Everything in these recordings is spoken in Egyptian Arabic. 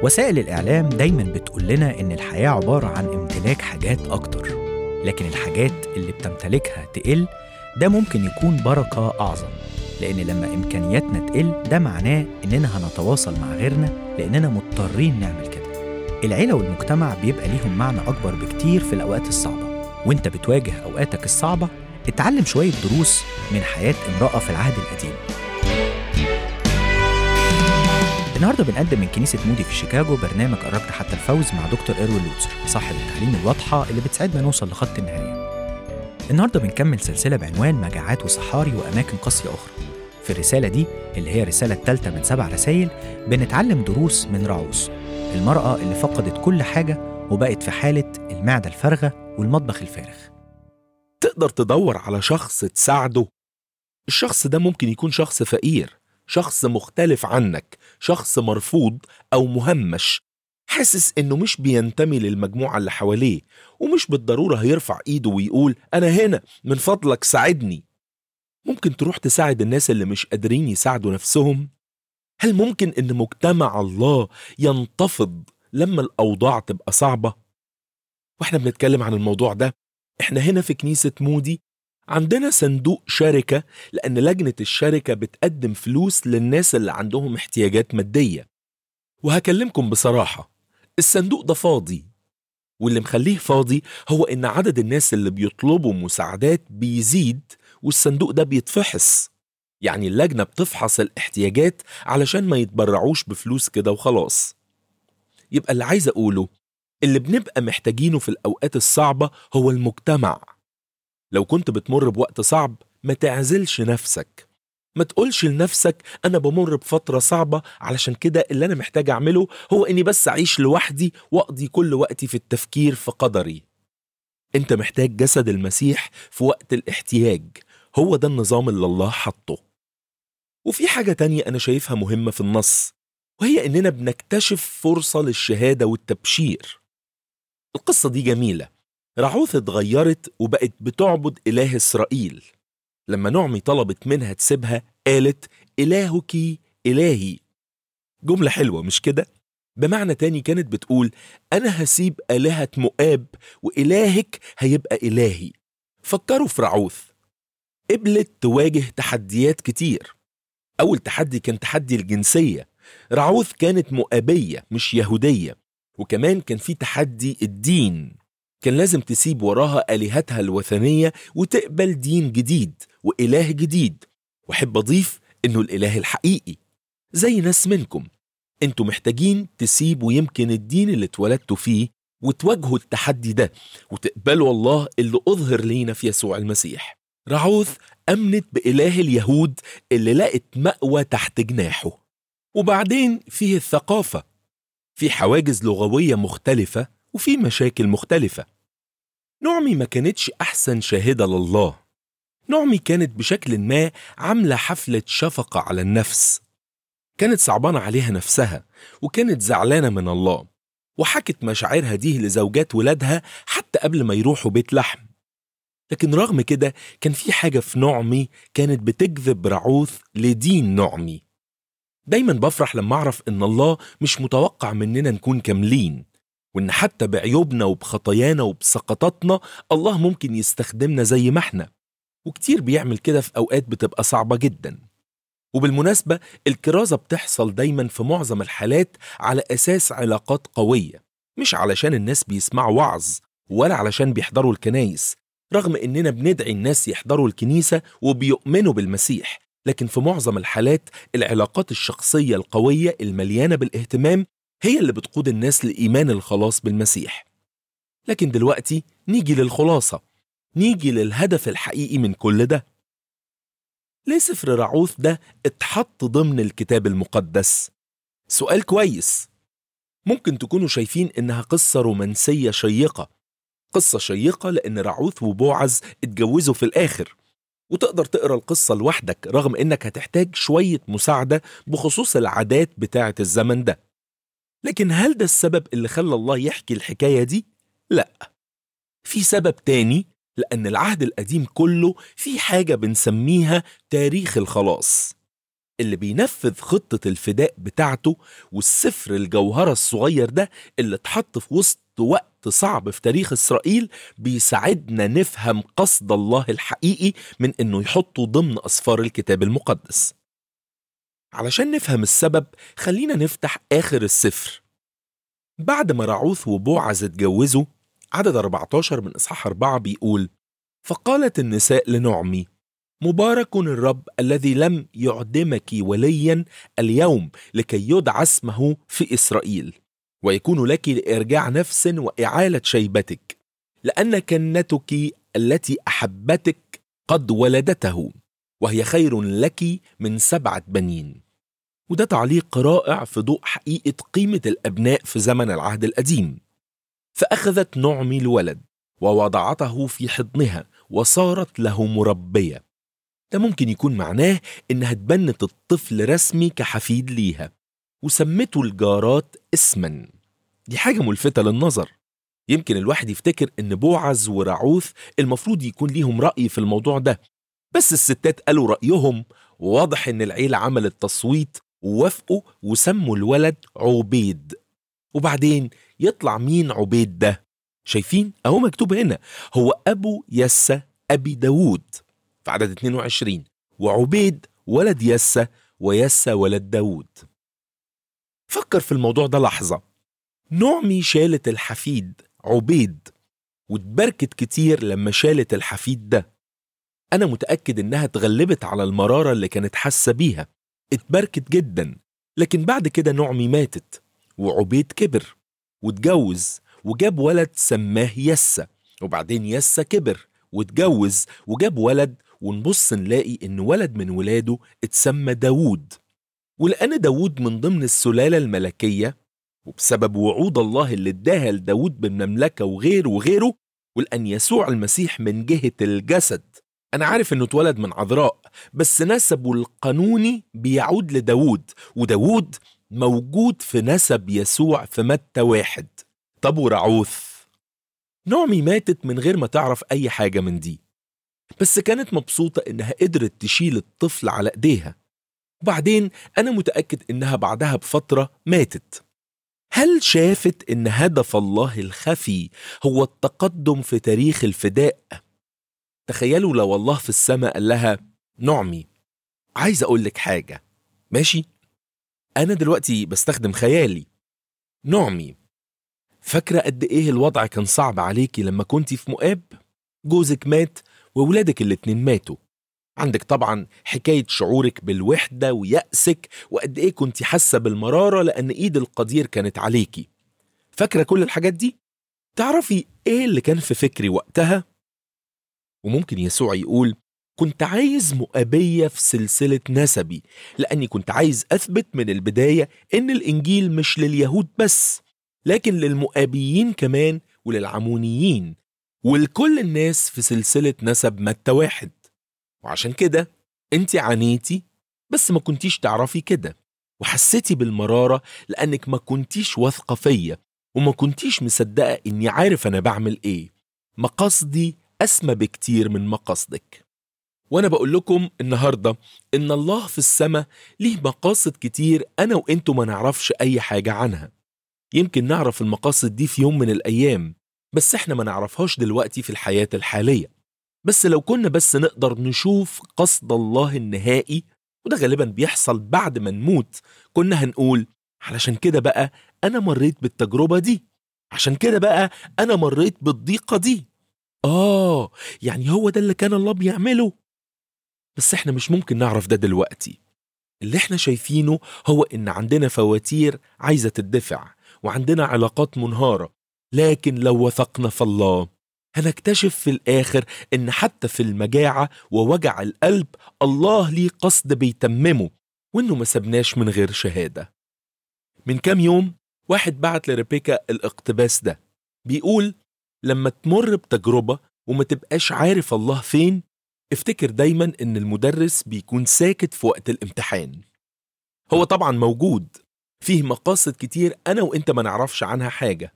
وسائل الإعلام دايما بتقول لنا إن الحياة عبارة عن امتلاك حاجات أكتر لكن الحاجات اللي بتمتلكها تقل ده ممكن يكون بركة أعظم لأن لما إمكانياتنا تقل ده معناه إننا هنتواصل مع غيرنا لأننا مضطرين نعمل كده العيلة والمجتمع بيبقى ليهم معنى أكبر بكتير في الأوقات الصعبة وإنت بتواجه أوقاتك الصعبة اتعلم شوية دروس من حياة امرأة في العهد القديم النهارده بنقدم من كنيسة مودي في شيكاغو برنامج قربت حتى الفوز مع دكتور إيروين لوتسر صاحب التعليم الواضحة اللي بتساعدنا نوصل لخط النهاية. النهارده بنكمل سلسلة بعنوان مجاعات وصحاري وأماكن قاسية أخرى. في الرسالة دي اللي هي الرسالة الثالثة من سبع رسائل بنتعلم دروس من راعوس المرأة اللي فقدت كل حاجة وبقت في حالة المعدة الفارغة والمطبخ الفارغ. تقدر تدور على شخص تساعده الشخص ده ممكن يكون شخص فقير شخص مختلف عنك شخص مرفوض أو مهمش حاسس إنه مش بينتمي للمجموعة اللي حواليه ومش بالضرورة هيرفع إيده ويقول أنا هنا من فضلك ساعدني ممكن تروح تساعد الناس اللي مش قادرين يساعدوا نفسهم هل ممكن إن مجتمع الله ينتفض لما الأوضاع تبقى صعبة؟ واحنا بنتكلم عن الموضوع ده احنا هنا في كنيسة مودي عندنا صندوق شركة لأن لجنة الشركة بتقدم فلوس للناس اللي عندهم احتياجات مادية وهكلمكم بصراحة الصندوق ده فاضي واللي مخليه فاضي هو إن عدد الناس اللي بيطلبوا مساعدات بيزيد والصندوق ده بيتفحص يعني اللجنة بتفحص الاحتياجات علشان ما يتبرعوش بفلوس كده وخلاص يبقى اللي عايز أقوله اللي بنبقى محتاجينه في الأوقات الصعبة هو المجتمع لو كنت بتمر بوقت صعب ما تعزلش نفسك ما تقولش لنفسك أنا بمر بفترة صعبة علشان كده اللي أنا محتاج أعمله هو إني بس أعيش لوحدي وأقضي كل وقتي في التفكير في قدري أنت محتاج جسد المسيح في وقت الاحتياج هو ده النظام اللي الله حطه وفي حاجة تانية أنا شايفها مهمة في النص وهي إننا بنكتشف فرصة للشهادة والتبشير القصة دي جميلة رعوث اتغيرت وبقت بتعبد إله إسرائيل لما نعمي طلبت منها تسيبها قالت إلهك إلهي جملة حلوة مش كده؟ بمعنى تاني كانت بتقول أنا هسيب آلهة مؤاب وإلهك هيبقى إلهي فكروا في رعوث قبلت تواجه تحديات كتير أول تحدي كان تحدي الجنسية رعوث كانت مؤابية مش يهودية وكمان كان في تحدي الدين كان لازم تسيب وراها آلهتها الوثنية وتقبل دين جديد وإله جديد وأحب أضيف إنه الإله الحقيقي زي ناس منكم انتوا محتاجين تسيبوا يمكن الدين اللي اتولدتوا فيه وتواجهوا التحدي ده وتقبلوا الله اللي أظهر لينا في يسوع المسيح رعوث أمنت بإله اليهود اللي لقت مأوى تحت جناحه وبعدين فيه الثقافة في حواجز لغوية مختلفة وفي مشاكل مختلفة نعمي ما كانتش أحسن شاهدة لله نعمي كانت بشكل ما عاملة حفلة شفقة على النفس كانت صعبانة عليها نفسها وكانت زعلانة من الله وحكت مشاعرها دي لزوجات ولادها حتى قبل ما يروحوا بيت لحم لكن رغم كده كان في حاجة في نعمي كانت بتجذب رعوث لدين نعمي دايما بفرح لما أعرف إن الله مش متوقع مننا نكون كاملين وإن حتى بعيوبنا وبخطايانا وبسقطاتنا الله ممكن يستخدمنا زي ما احنا وكتير بيعمل كده في أوقات بتبقى صعبة جدا وبالمناسبة الكرازة بتحصل دايما في معظم الحالات على أساس علاقات قوية مش علشان الناس بيسمعوا وعظ ولا علشان بيحضروا الكنايس رغم إننا بندعي الناس يحضروا الكنيسة وبيؤمنوا بالمسيح لكن في معظم الحالات العلاقات الشخصية القوية المليانة بالاهتمام هي اللي بتقود الناس لإيمان الخلاص بالمسيح لكن دلوقتي نيجي للخلاصة نيجي للهدف الحقيقي من كل ده ليه سفر رعوث ده اتحط ضمن الكتاب المقدس؟ سؤال كويس ممكن تكونوا شايفين إنها قصة رومانسية شيقة قصة شيقة لأن رعوث وبوعز اتجوزوا في الآخر وتقدر تقرا القصة لوحدك رغم إنك هتحتاج شوية مساعدة بخصوص العادات بتاعة الزمن ده لكن هل ده السبب اللي خلى الله يحكي الحكاية دي؟ لأ في سبب تاني لأن العهد القديم كله في حاجة بنسميها تاريخ الخلاص اللي بينفذ خطة الفداء بتاعته والسفر الجوهرة الصغير ده اللي اتحط في وسط وقت صعب في تاريخ إسرائيل بيساعدنا نفهم قصد الله الحقيقي من إنه يحطه ضمن أسفار الكتاب المقدس علشان نفهم السبب خلينا نفتح آخر السفر بعد ما رعوث وبوعز اتجوزوا عدد 14 من إصحاح 4 بيقول فقالت النساء لنعمي مبارك الرب الذي لم يعدمك وليا اليوم لكي يدعى اسمه في إسرائيل ويكون لك لإرجاع نفس وإعالة شيبتك لأن كنتك التي أحبتك قد ولدته وهي خير لك من سبعة بنين وده تعليق رائع في ضوء حقيقة قيمة الأبناء في زمن العهد القديم فأخذت نعمي الولد ووضعته في حضنها وصارت له مربية ده ممكن يكون معناه إنها تبنت الطفل رسمي كحفيد ليها وسمته الجارات اسما دي حاجة ملفتة للنظر يمكن الواحد يفتكر إن بوعز ورعوث المفروض يكون ليهم رأي في الموضوع ده بس الستات قالوا رأيهم وواضح إن العيلة عملت تصويت ووافقوا وسموا الولد عبيد وبعدين يطلع مين عبيد ده شايفين اهو مكتوب هنا هو ابو يسى ابي داوود في عدد 22 وعبيد ولد يسى ويسى ولد داوود فكر في الموضوع ده لحظة نعمي شالت الحفيد عبيد واتبركت كتير لما شالت الحفيد ده أنا متأكد إنها اتغلبت على المرارة اللي كانت حاسة بيها اتبركت جدا لكن بعد كده نعمي ماتت وعبيد كبر واتجوز وجاب ولد سماه يسى وبعدين يسى كبر واتجوز وجاب ولد ونبص نلاقي ان ولد من ولاده اتسمى داوود ولأن داوود من ضمن السلالة الملكية وبسبب وعود الله اللي اداها لداوود بالمملكة وغيره وغيره ولأن يسوع المسيح من جهة الجسد أنا عارف إنه اتولد من عذراء بس نسبه القانوني بيعود لداوود وداوود موجود في نسب يسوع في متى واحد طب ورعوث نعمي ماتت من غير ما تعرف أي حاجة من دي بس كانت مبسوطة إنها قدرت تشيل الطفل على إيديها وبعدين أنا متأكد إنها بعدها بفترة ماتت هل شافت إن هدف الله الخفي هو التقدم في تاريخ الفداء؟ تخيلوا لو الله في السماء قال لها نعمي عايز أقول لك حاجة ماشي؟ أنا دلوقتي بستخدم خيالي نعمي فاكرة قد إيه الوضع كان صعب عليكي لما كنتي في مؤاب؟ جوزك مات وولادك الاتنين ماتوا عندك طبعا حكاية شعورك بالوحدة ويأسك وقد إيه كنت حاسة بالمرارة لأن إيد القدير كانت عليكي فاكرة كل الحاجات دي؟ تعرفي إيه اللي كان في فكري وقتها؟ وممكن يسوع يقول كنت عايز مؤابية في سلسلة نسبي لأني كنت عايز أثبت من البداية إن الإنجيل مش لليهود بس لكن للمؤابيين كمان وللعمونيين ولكل الناس في سلسلة نسب متى واحد وعشان كده انت عانيتي بس ما كنتيش تعرفي كده وحسيتي بالمرارة لأنك ما كنتيش واثقة فيا وما كنتيش مصدقة إني عارف أنا بعمل إيه مقاصدي أسمى بكتير من مقاصدك وأنا بقول لكم النهاردة إن الله في السماء ليه مقاصد كتير أنا وإنتوا ما نعرفش أي حاجة عنها يمكن نعرف المقاصد دي في يوم من الأيام بس إحنا ما نعرفهاش دلوقتي في الحياة الحالية بس لو كنا بس نقدر نشوف قصد الله النهائي وده غالبا بيحصل بعد ما نموت كنا هنقول علشان كده بقى أنا مريت بالتجربة دي عشان كده بقى أنا مريت بالضيقة دي آه يعني هو ده اللي كان الله بيعمله بس احنا مش ممكن نعرف ده دلوقتي اللي احنا شايفينه هو ان عندنا فواتير عايزة تدفع وعندنا علاقات منهارة لكن لو وثقنا في الله هنكتشف في الآخر إن حتى في المجاعة ووجع القلب الله ليه قصد بيتممه وإنه ما سبناش من غير شهادة من كام يوم واحد بعت لريبيكا الاقتباس ده بيقول لما تمر بتجربة وما تبقاش عارف الله فين افتكر دايما ان المدرس بيكون ساكت في وقت الامتحان هو طبعا موجود فيه مقاصد كتير انا وانت ما نعرفش عنها حاجة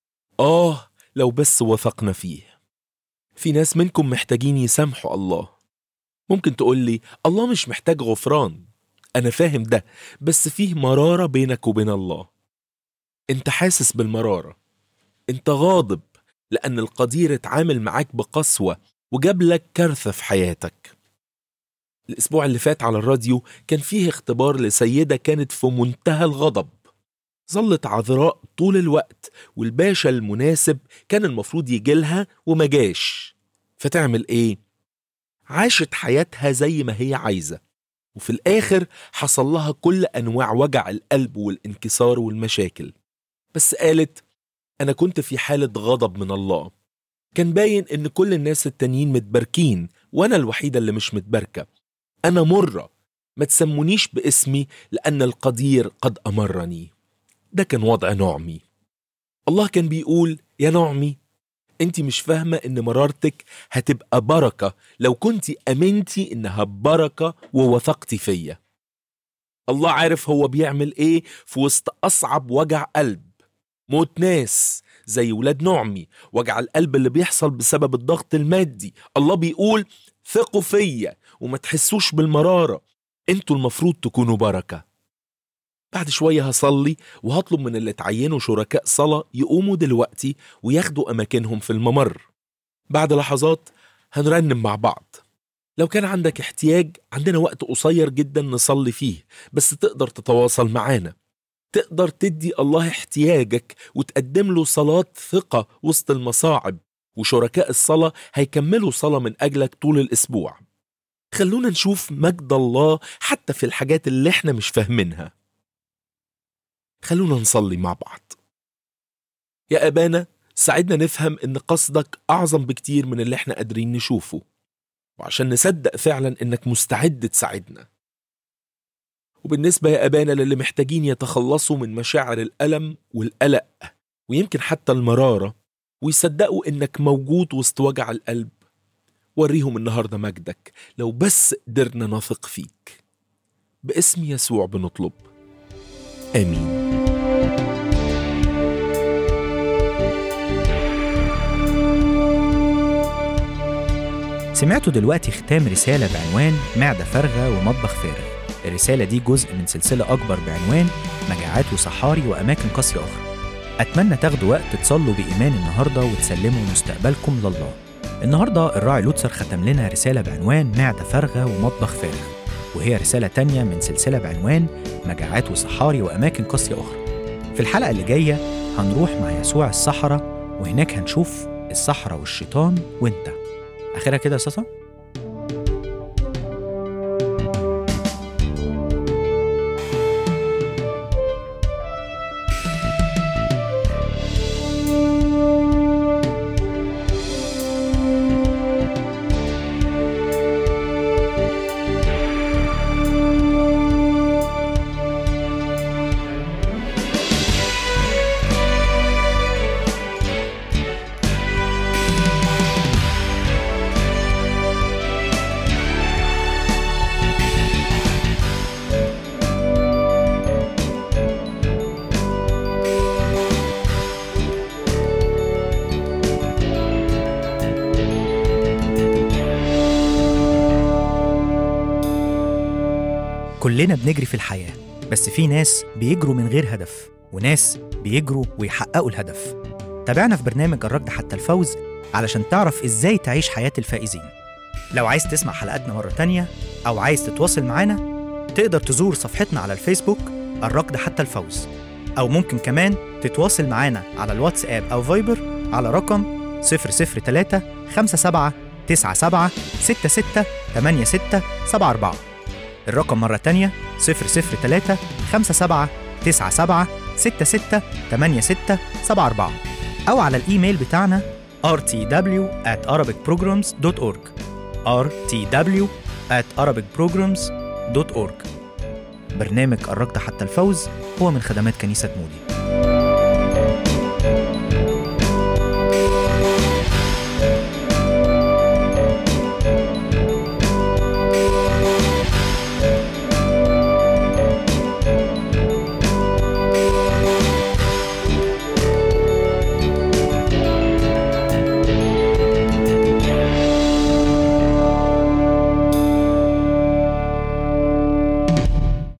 اه لو بس وثقنا فيه في ناس منكم محتاجين يسامحوا الله ممكن تقول لي الله مش محتاج غفران أنا فاهم ده بس فيه مرارة بينك وبين الله أنت حاسس بالمرارة أنت غاضب لأن القدير اتعامل معاك بقسوة وجاب لك كارثة في حياتك الأسبوع اللي فات على الراديو كان فيه اختبار لسيدة كانت في منتهى الغضب ظلت عذراء طول الوقت والباشا المناسب كان المفروض يجيلها وما جاش فتعمل ايه؟ عاشت حياتها زي ما هي عايزة وفي الآخر حصل لها كل أنواع وجع القلب والانكسار والمشاكل بس قالت أنا كنت في حالة غضب من الله كان باين إن كل الناس التانيين متباركين وأنا الوحيدة اللي مش متباركة أنا مرة ما تسمونيش باسمي لأن القدير قد أمرني ده كان وضع نعمي الله كان بيقول يا نعمي انت مش فاهمة ان مرارتك هتبقى بركة لو كنت امنتي انها بركة ووثقتي فيا الله عارف هو بيعمل ايه في وسط اصعب وجع قلب موت ناس زي ولاد نعمي وجع القلب اللي بيحصل بسبب الضغط المادي الله بيقول ثقوا فيا وما تحسوش بالمرارة انتوا المفروض تكونوا بركة بعد شوية هصلي وهطلب من اللي اتعينوا شركاء صلاة يقوموا دلوقتي وياخدوا أماكنهم في الممر بعد لحظات هنرنم مع بعض لو كان عندك احتياج عندنا وقت قصير جدا نصلي فيه بس تقدر تتواصل معانا تقدر تدي الله احتياجك وتقدم له صلاة ثقة وسط المصاعب وشركاء الصلاة هيكملوا صلاة من أجلك طول الأسبوع خلونا نشوف مجد الله حتى في الحاجات اللي احنا مش فاهمينها خلونا نصلي مع بعض يا أبانا ساعدنا نفهم إن قصدك أعظم بكتير من اللي احنا قادرين نشوفه وعشان نصدق فعلا إنك مستعد تساعدنا وبالنسبة يا أبانا للي محتاجين يتخلصوا من مشاعر الألم والقلق ويمكن حتى المرارة ويصدقوا إنك موجود وسط وجع القلب وريهم النهاردة مجدك لو بس قدرنا نثق فيك باسم يسوع بنطلب آمين سمعتوا دلوقتي ختام رسالة بعنوان معدة فارغة ومطبخ فارغ الرسالة دي جزء من سلسلة أكبر بعنوان مجاعات وصحاري وأماكن قاسية أخرى أتمنى تاخدوا وقت تصلوا بإيمان النهاردة وتسلموا مستقبلكم لله النهاردة الراعي لوتسر ختم لنا رسالة بعنوان معدة فارغة ومطبخ فارغ وهي رسالة تانية من سلسلة بعنوان مجاعات وصحاري وأماكن قاسية أخرى في الحلقة اللي جاية هنروح مع يسوع الصحراء وهناك هنشوف الصحراء والشيطان وانت اخرها كده يا صاصا كلنا بنجري في الحياة بس في ناس بيجروا من غير هدف وناس بيجروا ويحققوا الهدف تابعنا في برنامج الركض حتى الفوز علشان تعرف ازاي تعيش حياة الفائزين لو عايز تسمع حلقاتنا مرة تانية أو عايز تتواصل معانا تقدر تزور صفحتنا على الفيسبوك الركض حتى الفوز أو ممكن كمان تتواصل معانا على الواتساب أو فايبر على رقم 003 57 97 66 86 74 الرقم مرة تانية 003 57 97 66 86 74 أو على الإيميل بتاعنا rtw at arabicprograms.org rtw at arabicprograms.org برنامج الركض حتى الفوز هو من خدمات كنيسة مودي